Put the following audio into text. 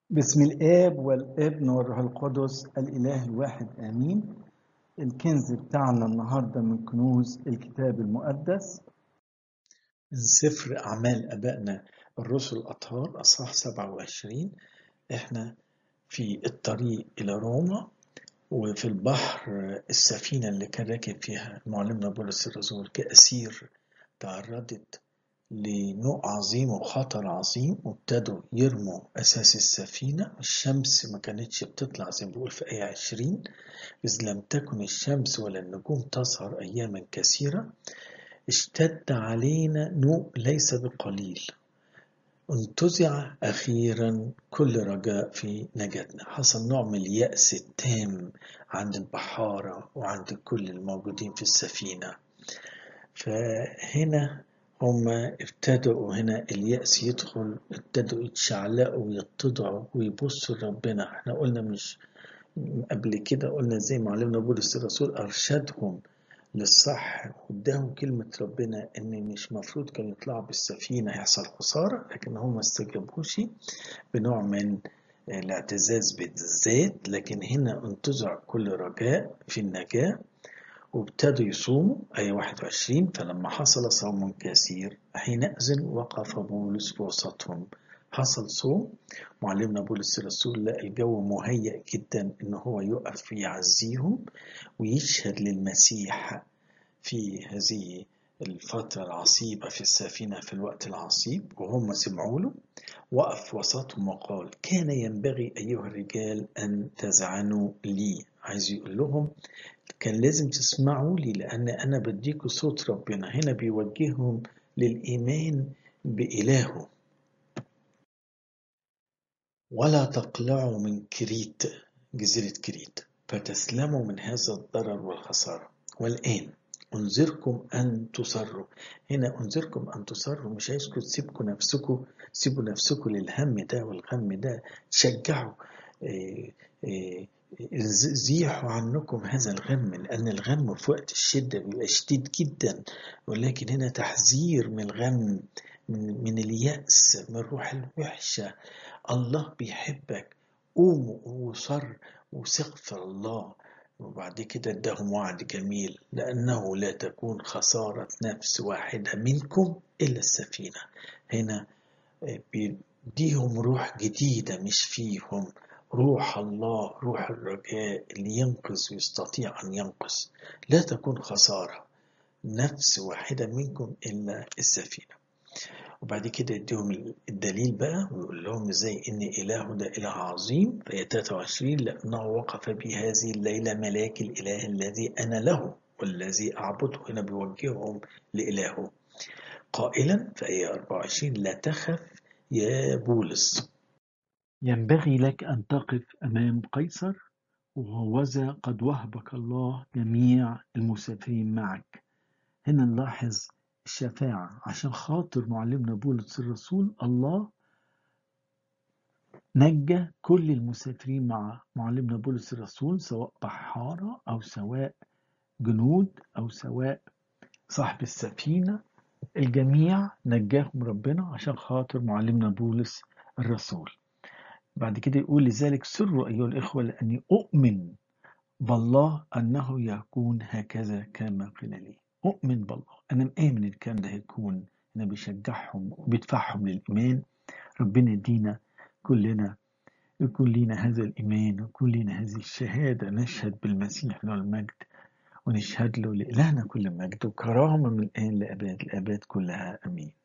بسم الآب والابن والروح القدس الإله الواحد آمين الكنز بتاعنا النهاردة من كنوز الكتاب المقدس من سفر أعمال أبائنا الرسل الأطهار أصحاح 27 إحنا في الطريق إلى روما وفي البحر السفينة اللي كان راكب فيها معلمنا بولس الرسول كأسير تعرضت لنوع عظيم وخطر عظيم وابتدوا يرموا أساس السفينة الشمس ما كانتش بتطلع زي ما بيقول في آية 20 إذ لم تكن الشمس ولا النجوم تظهر أياما كثيرة اشتد علينا نوء ليس بقليل انتزع أخيرا كل رجاء في نجاتنا حصل نوع من اليأس التام عند البحارة وعند كل الموجودين في السفينة فهنا هما ابتدأوا هنا اليأس يدخل ابتدوا يتشعلقوا ويتضعوا ويبصوا لربنا احنا قلنا مش قبل كده قلنا زي ما علمنا بولس الرسول أرشدهم للصح واداهم كلمة ربنا إن مش مفروض كانوا يطلعوا بالسفينة هيحصل خسارة لكن هم ما استجابوش بنوع من الاعتزاز بالذات لكن هنا انتزع كل رجاء في النجاة وابتدوا يصوموا آية 21 فلما حصل صوم كثير حينئذ وقف بولس في وسطهم حصل صوم معلمنا بولس الرسول لقى الجو مهيأ جدا ان هو يقف يعزيهم ويشهد للمسيح في هذه الفترة العصيبة في السفينة في الوقت العصيب وهم سمعوا له وقف وسطهم وقال كان ينبغي أيها الرجال أن تزعنوا لي عايز يقول لهم كان لازم تسمعوا لي لأن أنا بديكوا صوت ربنا هنا بيوجههم للإيمان بإلهه ولا تقلعوا من كريت جزيرة كريت فتسلموا من هذا الضرر والخسارة والآن أنذركم أن تصروا هنا أنذركم أن تصروا مش عايزكم تسيبكم نفسكم سيبوا نفسكم للهم ده والغم ده تشجعوا إيه إيه زيحوا عنكم هذا الغم لأن الغم في وقت الشدة بيبقى شديد جدا ولكن هنا تحذير من الغم من, من اليأس من الروح الوحشة الله بيحبك قوم وصر وثق في الله وبعد كده اداهم وعد جميل لأنه لا تكون خسارة نفس واحدة منكم إلا السفينة هنا بيديهم روح جديدة مش فيهم روح الله روح الرجاء اللي ينقذ ويستطيع أن ينقذ لا تكون خسارة نفس واحدة منكم إلا السفينة وبعد كده يديهم الدليل بقى ويقول لهم ازاي ان اله ده اله عظيم في 23 لانه وقف بي هذه الليله ملاك الاله الذي انا له والذي اعبده هنا بيوجههم لالهه قائلا في ايه 24 لا تخف يا بولس ينبغي لك أن تقف أمام قيصر وهوذا قد وهبك الله جميع المسافرين معك هنا نلاحظ الشفاعة عشان خاطر معلمنا بولس الرسول الله نجى كل المسافرين مع معلمنا بولس الرسول سواء بحارة أو سواء جنود أو سواء صاحب السفينة الجميع نجاهم ربنا عشان خاطر معلمنا بولس الرسول بعد كده يقول لذلك سروا أيها الإخوة لأني أؤمن بالله أنه يكون هكذا كما قيل لي أؤمن بالله أنا مآمن الكلام ده هيكون أنا بيشجعهم وبيدفعهم للإيمان ربنا يدينا كلنا يكون لنا هذا الإيمان ويكون لنا هذه الشهادة نشهد بالمسيح له المجد ونشهد له لإلهنا كل مجد وكرامة من الآن لأباد الآباد كلها أمين